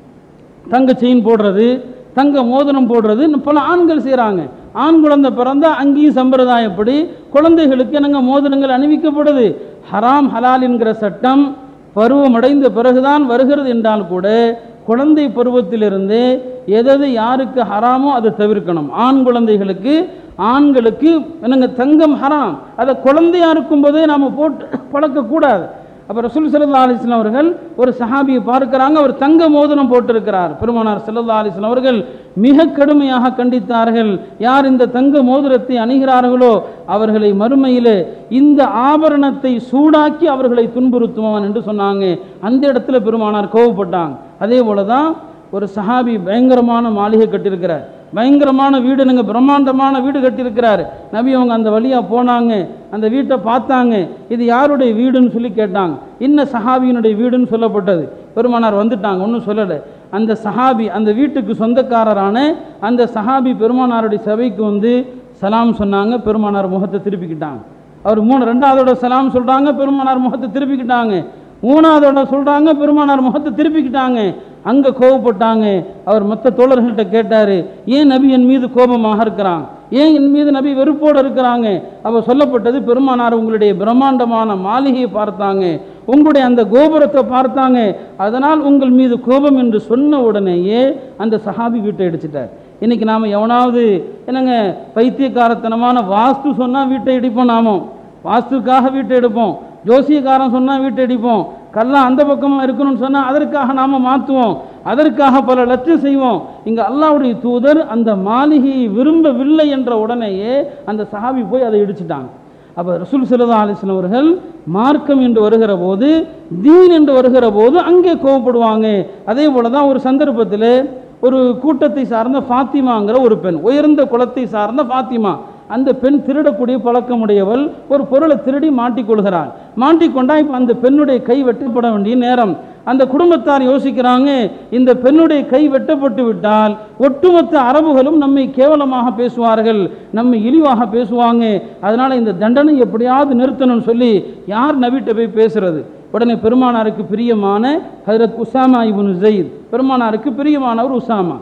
தங்க செயின் போடுறது தங்க மோதிரம் போடுறது இன்னும் பல ஆண்கள் செய்கிறாங்க ஆண் குழந்தை பிறந்தா அங்கேயும் சம்பிரதாயப்படி குழந்தைகளுக்கு என்னங்க மோதிரங்கள் அணிவிக்கப்படுது ஹராம் ஹலால் என்கிற சட்டம் பருவமடைந்த பிறகுதான் வருகிறது என்றால் கூட குழந்தை பருவத்திலிருந்தே எதது யாருக்கு ஹராமோ அதை தவிர்க்கணும் ஆண் குழந்தைகளுக்கு ஆண்களுக்கு என்னங்க தங்கம் ஹராம் அதை குழந்தையா இருக்கும்போதே நாம் போட்டு பழக்கக்கூடாது அப்போ ரசூல் சல்லா அலிஸ்லாம் அவர்கள் ஒரு சஹாபியை பார்க்கிறாங்க அவர் தங்க மோதிரம் போட்டிருக்கிறார் பெருமானார் சல்லா அலிஸ்லாம் அவர்கள் மிக கடுமையாக கண்டித்தார்கள் யார் இந்த தங்க மோதிரத்தை அணிகிறார்களோ அவர்களை மறுமையிலே இந்த ஆபரணத்தை சூடாக்கி அவர்களை துன்புறுத்துவான் என்று சொன்னாங்க அந்த இடத்துல பெருமானார் கோவப்பட்டாங்க அதே போல தான் ஒரு சஹாபி பயங்கரமான மாளிகை கட்டியிருக்கிறார் பயங்கரமான வீடு நீங்க பிரம்மாண்டமான வீடு கட்டியிருக்கிறார் நபி அவங்க அந்த வழியா போனாங்க அந்த வீட்டை பார்த்தாங்க இது யாருடைய வீடுன்னு சொல்லி கேட்டாங்க இன்ன சஹாபியினுடைய வீடுன்னு சொல்லப்பட்டது பெருமானார் வந்துட்டாங்க ஒன்றும் சொல்லலை அந்த சஹாபி அந்த வீட்டுக்கு சொந்தக்காரரான அந்த சஹாபி பெருமானாருடைய சபைக்கு வந்து சலாம் சொன்னாங்க பெருமானார் முகத்தை திருப்பிக்கிட்டாங்க அவர் மூணு ரெண்டாவதோட சலாம் சொல்றாங்க பெருமானார் முகத்தை திருப்பிக்கிட்டாங்க மூணாவதோட சொல்றாங்க பெருமானார் முகத்தை திருப்பிக்கிட்டாங்க அங்க கோபப்பட்டாங்க அவர் மற்ற தோழர்கள்ட்ட கேட்டாரு ஏன் நபி என் மீது கோபமாக இருக்கிறான் ஏன் என் மீது நபி வெறுப்போடு இருக்கிறாங்க அவர் சொல்லப்பட்டது பெருமானார் உங்களுடைய பிரம்மாண்டமான மாளிகையை பார்த்தாங்க உங்களுடைய அந்த கோபுரத்தை பார்த்தாங்க அதனால் உங்கள் மீது கோபம் என்று சொன்ன உடனேயே அந்த சஹாபி வீட்டை அடிச்சிட்டார் இன்னைக்கு நாம் எவனாவது என்னங்க பைத்தியக்காரத்தனமான வாஸ்து சொன்னால் வீட்டை இடிப்போம் நாமோ வாஸ்துக்காக வீட்டை எடுப்போம் ஜோசியக்காரன் சொன்னால் வீட்டை அடிப்போம் கல்லாம் அந்த பக்கமாக இருக்கணும்னு சொன்னால் அதற்காக நாம் மாற்றுவோம் அதற்காக பல லட்சம் செய்வோம் இங்கே அல்லாவுடைய தூதர் அந்த மாளிகையை விரும்பவில்லை என்ற உடனேயே அந்த சஹாபி போய் அதை இடிச்சிட்டாங்க அப்போ ரசூல் சிலதா அலிஸ்லாம் அவர்கள் மார்க்கம் என்று வருகிற போது தீன் என்று வருகிற போது அங்கே கோவப்படுவாங்க அதே போல தான் ஒரு சந்தர்ப்பத்தில் ஒரு கூட்டத்தை சார்ந்த ஃபாத்திமாங்கிற ஒரு பெண் உயர்ந்த குலத்தை சார்ந்த ஃபாத்திமா அந்த பெண் திருடக்கூடிய பழக்கமுடையவள் ஒரு பொருளை திருடி மாட்டிக்கொள்கிறாள் மாட்டிக்கொண்டா இப்போ அந்த பெண்ணுடைய கை வெட்டப்பட வேண்டிய நேரம் அந்த குடும்பத்தார் யோசிக்கிறாங்க இந்த பெண்ணுடைய கை வெட்டப்பட்டு விட்டால் ஒட்டுமொத்த அரபுகளும் நம்மை கேவலமாக பேசுவார்கள் நம்மை இழிவாக பேசுவாங்க அதனால இந்த தண்டனை எப்படியாவது நிறுத்தணும்னு சொல்லி யார் நபிட்ட போய் பேசுறது உடனே பெருமானாருக்கு பிரியமான ஹஜரத் உசாமா இப்னு ஜெயித் பெருமானாருக்கு பிரியமானவர் உசாமா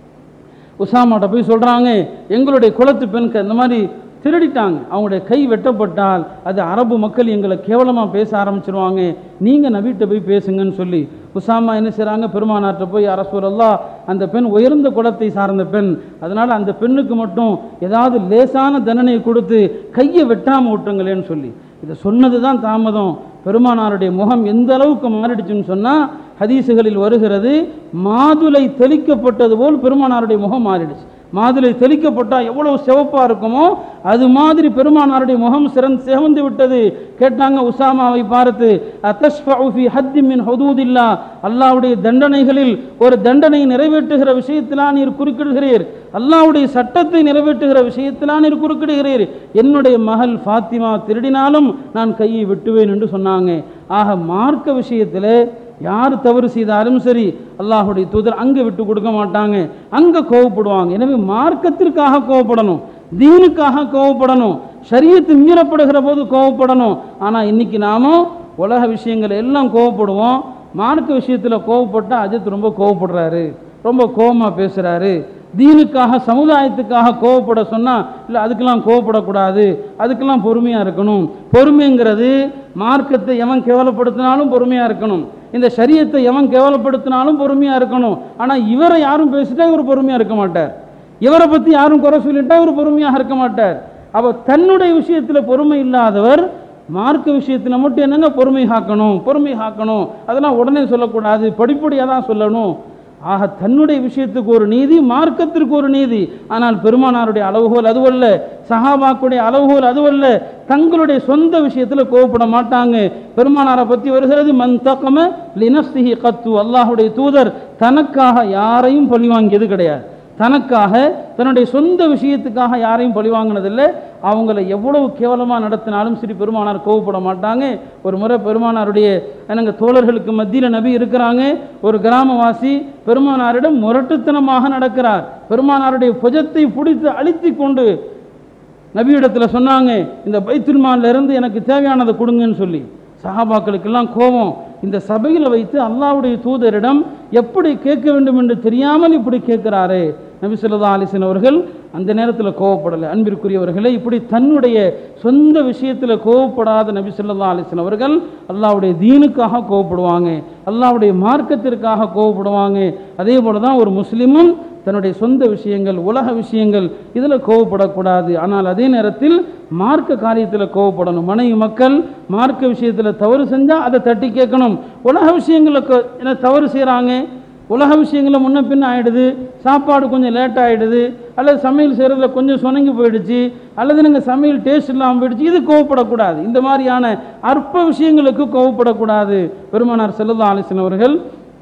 உசாமாட்ட போய் சொல்கிறாங்க எங்களுடைய குலத்து பெண்கள் இந்த மாதிரி திருடிட்டாங்க அவங்களுடைய கை வெட்டப்பட்டால் அது அரபு மக்கள் எங்களை கேவலமாக பேச ஆரம்பிச்சிருவாங்க நீங்கள் நபிட்ட போய் பேசுங்கன்னு சொல்லி உசாமா என்ன செய்கிறாங்க பெருமானாற்ற போய் அரசூரல்லா அந்த பெண் உயர்ந்த குலத்தை சார்ந்த பெண் அதனால் அந்த பெண்ணுக்கு மட்டும் ஏதாவது லேசான தண்டனை கொடுத்து கையை வெட்டாமல் விட்டுங்களேன்னு சொல்லி இதை சொன்னது தான் தாமதம் பெருமானாருடைய முகம் எந்த அளவுக்கு மாறிடுச்சுன்னு சொன்னால் ஹதீசுகளில் வருகிறது மாதுளை தெளிக்கப்பட்டது போல் பெருமானாருடைய முகம் மாறிடுச்சு மாதுளை தெளிக்கப்பட்டால் எவ்வளவு சிவப்பாக இருக்குமோ அது மாதிரி பெருமானாருடைய முகம் சிறந்து சிவந்து விட்டது கேட்டாங்க உசாமாவை பார்த்து அத்தஷ்ஃபி ஹத்தி மின் ஹுதூதில்லா அல்லாவுடைய தண்டனைகளில் ஒரு தண்டனை நிறைவேற்றுகிற விஷயத்திலா நீர் குறுக்கிடுகிறீர் அல்லாவுடைய சட்டத்தை நிறைவேற்றுகிற விஷயத்திலா நீர் குறுக்கிடுகிறீர் என்னுடைய மகள் ஃபாத்திமா திருடினாலும் நான் கையை வெட்டுவேன் என்று சொன்னாங்க ஆக மார்க்க விஷயத்தில் யார் தவறு செய்தாலும் சரி அல்லாஹுடைய தூதர் அங்கே விட்டு கொடுக்க மாட்டாங்க அங்கே கோவப்படுவாங்க எனவே மார்க்கத்திற்காக கோவப்படணும் தீனுக்காக கோவப்படணும் சரியத்து மீறப்படுகிற போது கோவப்படணும் ஆனால் இன்னைக்கு நாமும் உலக விஷயங்கள் எல்லாம் கோவப்படுவோம் மார்க்க விஷயத்தில் கோவப்பட்டால் அஜித் ரொம்ப கோவப்படுறாரு ரொம்ப கோவமாக பேசுகிறாரு தீனுக்காக சமுதாயத்துக்காக கோவப்பட சொன்னால் இல்லை அதுக்கெல்லாம் கோவப்படக்கூடாது அதுக்கெல்லாம் பொறுமையாக இருக்கணும் பொறுமைங்கிறது மார்க்கத்தை எவன் கேவலப்படுத்தினாலும் பொறுமையாக இருக்கணும் இந்த சரியத்தை எவன் கேவலப்படுத்தினாலும் பொறுமையாக இருக்கணும் ஆனால் இவரை யாரும் பேசிட்டா இவர் பொறுமையாக இருக்க மாட்டார் இவரை பற்றி யாரும் குறை சொல்லிட்டா இவர் பொறுமையாக இருக்க மாட்டார் அப்போ தன்னுடைய விஷயத்தில் பொறுமை இல்லாதவர் மார்க்க விஷயத்தில் மட்டும் என்னங்க பொறுமை காக்கணும் பொறுமை காக்கணும் அதெல்லாம் உடனே சொல்லக்கூடாது படிப்படியாக தான் சொல்லணும் ஆக தன்னுடைய விஷயத்துக்கு ஒரு நீதி மார்க்கத்திற்கு ஒரு நீதி ஆனால் பெருமானாருடைய அளவுகோல் அதுவல்ல சஹாபாக்குடைய அளவுகோல் அதுவல்ல தங்களுடைய சொந்த விஷயத்தில் கோவப்பட மாட்டாங்க பெருமானாரை பற்றி வருகிறது மன் தக்கம லினஸ்திஹி கத்து அல்லாஹுடைய தூதர் தனக்காக யாரையும் பழிவாங்கியது கிடையாது தனக்காக தன்னுடைய சொந்த விஷயத்துக்காக யாரையும் பழிவாங்கினதில்லை அவங்கள எவ்வளவு கேவலமாக நடத்தினாலும் சரி பெருமானார் கோவப்பட மாட்டாங்க ஒரு முறை பெருமானாருடைய எனக்கு தோழர்களுக்கு மத்தியில் நபி இருக்கிறாங்க ஒரு கிராமவாசி பெருமானாரிடம் முரட்டுத்தனமாக நடக்கிறார் பெருமானாருடைய புஜத்தை பிடித்து அழித்து கொண்டு நபியிடத்தில் சொன்னாங்க இந்த பைத்துல்மான்ல இருந்து எனக்கு தேவையானதை கொடுங்கன்னு சொல்லி சஹாபாக்களுக்கெல்லாம் கோபம் இந்த சபையில் வைத்து அல்லாவுடைய தூதரிடம் எப்படி கேட்க வேண்டும் என்று தெரியாமல் இப்படி கேட்கிறாரே நபி சொல்லா அலிசன் அவர்கள் அந்த நேரத்தில் கோவப்படலை அன்பிற்குரியவர்களே இப்படி தன்னுடைய சொந்த விஷயத்தில் கோவப்படாத நபி ஸல்லல்லாஹு அலைஹி வஸல்லம் அவர்கள் அல்லாஹ்வுடைய தீனுக்காக கோவப்படுவாங்க அல்லாஹ்வுடைய மார்க்கத்திற்காக கோவப்படுவாங்க அதே போல தான் ஒரு முஸ்லிமும் தன்னுடைய சொந்த விஷயங்கள் உலக விஷயங்கள் இதில் கோவப்படக்கூடாது ஆனால் அதே நேரத்தில் மார்க்க காரியத்தில் கோவப்படணும் மனைவி மக்கள் மார்க்க விஷயத்தில் தவறு செஞ்சால் அதை தட்டி கேட்கணும் உலக விஷயங்களில் கொ- என்ன தவறு செய்கிறாங்க உலக விஷயங்கள முன்ன பின்ன ஆயிடுது சாப்பாடு கொஞ்சம் லேட் ஆயிடுது அல்லது சமையல் செய்கிறதுல கொஞ்சம் சுணங்கி போயிடுச்சு அல்லது நீங்கள் சமையல் டேஸ்ட் இல்லாமல் போயிடுச்சு இது கோவப்படக்கூடாது இந்த மாதிரியான அற்ப விஷயங்களுக்கு கோவப்படக்கூடாது பெருமானார் செல்லல்லா அலிசன் அவர்கள்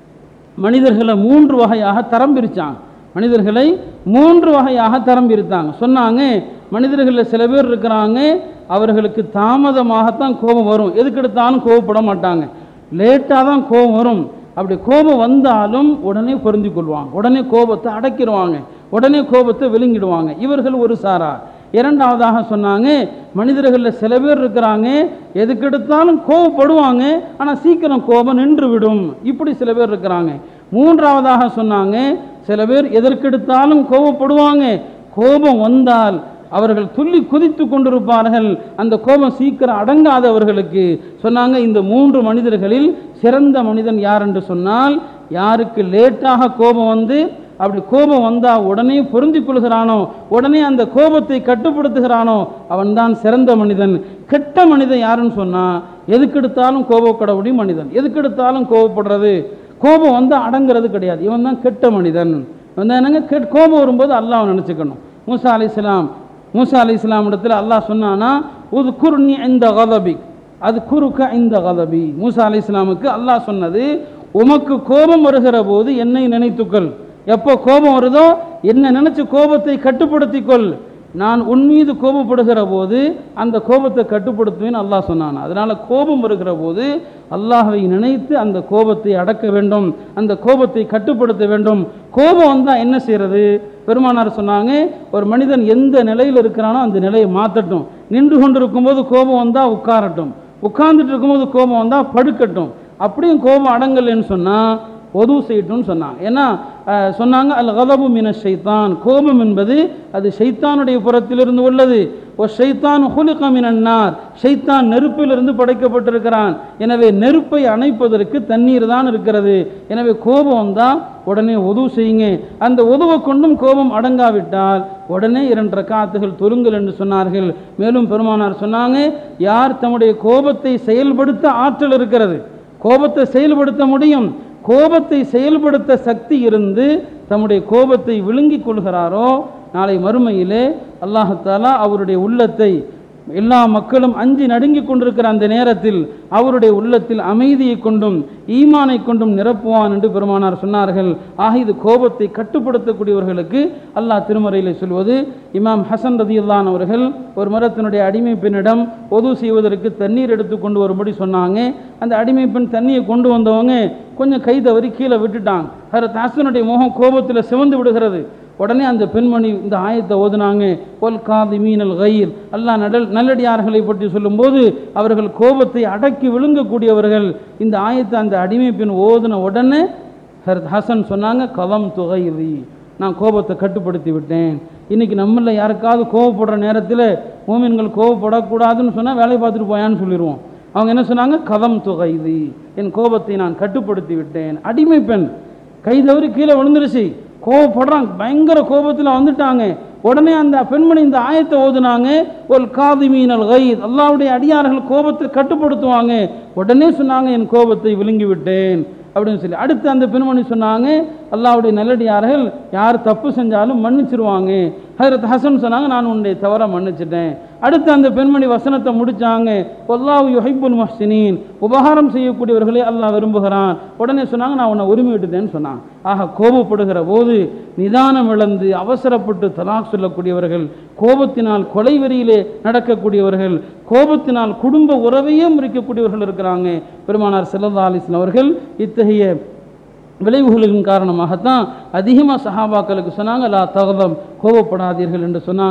மனிதர்களை மூன்று வகையாக தரம் பிரிச்சாங்க மனிதர்களை மூன்று வகையாக தரம் பிரித்தாங்க சொன்னாங்க மனிதர்களில் சில பேர் இருக்கிறாங்க அவர்களுக்கு தாமதமாகத்தான் கோபம் வரும் எதுக்கு எடுத்தாலும் கோவப்பட மாட்டாங்க லேட்டாக தான் கோபம் வரும் அப்படி கோபம் வந்தாலும் உடனே பொருந்தி கொள்வாங்க உடனே கோபத்தை அடக்கிடுவாங்க உடனே கோபத்தை விழுங்கிடுவாங்க இவர்கள் ஒரு சாரா இரண்டாவதாக சொன்னாங்க மனிதர்களில் சில பேர் இருக்கிறாங்க எதுக்கெடுத்தாலும் கோபப்படுவாங்க ஆனால் சீக்கிரம் கோபம் நின்று விடும் இப்படி சில பேர் இருக்கிறாங்க மூன்றாவதாக சொன்னாங்க சில பேர் எதற்கெடுத்தாலும் கோபப்படுவாங்க கோபம் வந்தால் அவர்கள் துள்ளி குதித்து கொண்டிருப்பார்கள் அந்த கோபம் சீக்கிரம் அடங்காதவர்களுக்கு சொன்னாங்க இந்த மூன்று மனிதர்களில் சிறந்த மனிதன் யார் என்று சொன்னால் யாருக்கு லேட்டாக கோபம் வந்து அப்படி கோபம் வந்தால் உடனே பொருந்திக் கொள்கிறானோ உடனே அந்த கோபத்தை கட்டுப்படுத்துகிறானோ அவன்தான் சிறந்த மனிதன் கெட்ட மனிதன் யாருன்னு சொன்னால் எதுக்கெடுத்தாலும் கோபப்படக்கூடிய மனிதன் எதுக்கெடுத்தாலும் கோபப்படுறது கோபம் வந்து அடங்கிறது கிடையாது இவன் தான் கெட்ட மனிதன் வந்து என்னங்க கெட் கோபம் வரும்போது அல்லாஹ் நினச்சிக்கணும் மூசா அலி இஸ்லாம் மூசா அலி இஸ்லாம் இடத்துல அல்லாஹ் சொன்னானா உது குர்னி இந்த கதபி அது குறுக்க இந்த கதபி மூசா அலி இஸ்லாமுக்கு அல்லாஹ் சொன்னது உமக்கு கோபம் வருகிற போது என்னை நினைத்துக்கொள் எப்போ கோபம் வருதோ என்ன நினைச்சு கோபத்தை கட்டுப்படுத்திக் கொள் நான் உன் மீது கோபப்படுகிற போது அந்த கோபத்தை கட்டுப்படுத்துவேன் அல்லாஹ் சொன்னான் அதனால கோபம் வருகிற போது அல்லாஹ்வை நினைத்து அந்த கோபத்தை அடக்க வேண்டும் அந்த கோபத்தை கட்டுப்படுத்த வேண்டும் கோபம் வந்தால் என்ன செய்யறது பெருமானார் சொன்னாங்க ஒரு மனிதன் எந்த நிலையில் இருக்கிறானோ அந்த நிலையை மாற்றட்டும் நின்று கொண்டிருக்கும் போது கோபம் வந்தால் உட்காரட்டும் உட்கார்ந்துட்டு இருக்கும்போது கோபம் வந்தால் படுக்கட்டும் அப்படியும் கோபம் அடங்கலைன்னு சொன்னால் ஒது செய்யட்டும்னு சொன்னாங்க ஏன்னா அஹ், சொன்னாங்க அல் கதபு மின ஷைத்தான் கோபம் என்பது அது ஷைத்தானுடைய புறத்திலிருந்து உள்ளது ஓ ஷைத்தான் ஹுலிக மினன்னார் ஷைத்தான் நெருப்பிலிருந்து படைக்கப்பட்டிருக்கிறான் எனவே நெருப்பை அணைப்பதற்கு தண்ணீர் தான் இருக்கிறது எனவே கோபம் வந்தால் உடனே உதவு செய்யுங்க அந்த உதவை கொண்டும் கோபம் அடங்காவிட்டால் உடனே இரண்டு ரக்காத்துகள் தொழுங்கள் என்று சொன்னார்கள் மேலும் பெருமானார் சொன்னாங்க யார் தம்முடைய கோபத்தை செயல்படுத்த ஆற்றல் இருக்கிறது கோபத்தை செயல்படுத்த முடியும் கோபத்தை செயல்படுத்த சக்தி இருந்து தம்முடைய கோபத்தை விழுங்கிக் கொள்கிறாரோ நாளை மறுமையிலே அல்லாஹத்தாலா அவருடைய உள்ளத்தை எல்லா மக்களும் அஞ்சி நடுங்கிக் கொண்டிருக்கிற அந்த நேரத்தில் அவருடைய உள்ளத்தில் அமைதியை கொண்டும் ஈமானை கொண்டும் நிரப்புவான் என்று பெருமானார் சொன்னார்கள் ஆக இது கோபத்தை கட்டுப்படுத்தக்கூடியவர்களுக்கு அல்லாஹ் திருமறையில் சொல்வது இமாம் ஹசன் ரதியுல்லான் அவர்கள் ஒரு மரத்தினுடைய அடிமை பெண்ணிடம் பொது செய்வதற்கு தண்ணீர் எடுத்து கொண்டு வரும்படி சொன்னாங்க அந்த அடிமை பெண் தண்ணியை கொண்டு வந்தவங்க கொஞ்சம் கை தவறி கீழே விட்டுட்டாங்க ஹரத் ஹசனுடைய முகம் கோபத்தில் சிவந்து விடுகிறது உடனே அந்த பெண்மணி இந்த ஆயத்தை ஓதுனாங்க ஒல் காதி மீனல் கயிர் அல்லாஹ் நடல் நல்லடியார்களை பற்றி சொல்லும்போது அவர்கள் கோபத்தை அடக்கி விழுங்கக்கூடியவர்கள் இந்த ஆயத்தை அந்த அடிமை பெண் ஓதுன உடனே ஹரத் ஹசன் சொன்னாங்க கலம் துகைரி நான் கோபத்தை கட்டுப்படுத்தி விட்டேன் இன்னைக்கு நம்மள யாருக்காவது கோவப்படுற நேரத்தில் மூமின்கள் கோவப்படக்கூடாதுன்னு சொன்னால் வேலை பார்த்துட்டு போயான்னு சொல்லிடுவோம் அவங்க என்ன சொன்னாங்க கதம் துகைது என் கோபத்தை நான் கட்டுப்படுத்தி விட்டேன் அடிமை பெண் கை தவறி கீழே விழுந்துருச்சு கோவப்படுறாங்க பயங்கர கோபத்தில் வந்துட்டாங்க உடனே அந்த பெண்மணி இந்த ஆயத்தை ஓதுனாங்க ஒரு காது மீனல் கைத் அல்லாவுடைய அடியார்கள் கோபத்தை கட்டுப்படுத்துவாங்க உடனே சொன்னாங்க என் கோபத்தை விழுங்கி விட்டேன் அப்படின்னு சொல்லி அடுத்து அந்த பெண்மணி சொன்னாங்க அல்லாவுடைய நல்லடியார்கள் யார் தப்பு செஞ்சாலும் மன்னிச்சிருவாங்க ஹஜரத் ஹசன் சொன்னாங்க நான் உன்னுடைய தவற மன்னிச்சிட்டேன் அடுத்து அந்த பெண்மணி வசனத்தை முடிச்சாங்க ஒல்லாஹ் யுஹைபுல் முஹ்சினீன் உபகாரம் செய்யக்கூடியவர்களே அல்லாஹ் விரும்புகிறான் உடனே சொன்னாங்க நான் உன்னை உரிமை விட்டுட்டேன்னு சொன்னான் ஆக கோபப்படுகிற போது நிதானம் இழந்து அவசரப்பட்டு தலாக் சொல்லக்கூடியவர்கள் கோபத்தினால் கொலை வெறியிலே நடக்கக்கூடியவர்கள் கோபத்தினால் குடும்ப உறவையே முறிக்கக்கூடியவர்கள் இருக்கிறாங்க பெருமானார் செல்லல்லா அலிஸ்லாம் அவர்கள் இத்தகைய விளைவுகளின் காரணமாகத்தான் அதிகமாக சஹாபாக்களுக்கு சொன்னாங்க லா தகதம் கோபப்படாதீர்கள் என்று சொன்னாங்க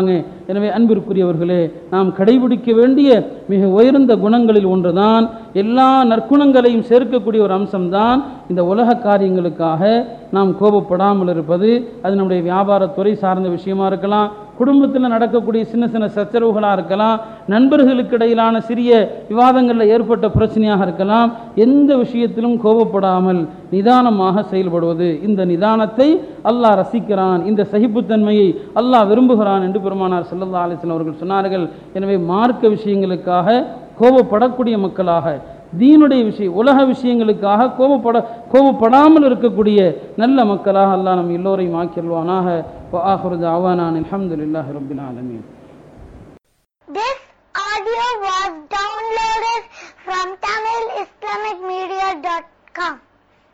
எனவே அன்பிற்குரியவர்களே நாம் கடைபிடிக்க வேண்டிய மிக உயர்ந்த குணங்களில் ஒன்றுதான் எல்லா நற்குணங்களையும் சேர்க்கக்கூடிய ஒரு அம்சம்தான் இந்த உலக காரியங்களுக்காக நாம் கோபப்படாமல் இருப்பது அது நம்முடைய வியாபாரத்துறை சார்ந்த விஷயமா இருக்கலாம் குடும்பத்தில் நடக்கக்கூடிய சின்ன சின்ன சச்சரவுகளாக இருக்கலாம் நண்பர்களுக்கு இடையிலான சிறிய விவாதங்களில் ஏற்பட்ட பிரச்சனையாக இருக்கலாம் எந்த விஷயத்திலும் கோபப்படாமல் நிதானமாக செயல்படுவது இந்த நிதானத்தை அல்லாஹ் ரசிக்கிறான் இந்த சகிப்புத்தன்மையை அல்லாஹ் விரும்புகிறான் என்று பெருமானார் ஸல்லல்லாஹு அலைஹி வஸல்லம் அவர்கள் சொன்னார்கள் எனவே மார்க்க விஷயங்களுக்காக கோபப்படக்கூடிய மக்களாக தீனுடைய விஷயம் உலக விஷயங்களுக்காக கோபப்பட கோபப்படாமல் இருக்கக்கூடிய நல்ல மக்களாக அல்லாஹ் நம் எல்லோரையும் ஆக்கிடுவானாக وآخر دعوانا أن الحمد لله رب العالمين This audio was downloaded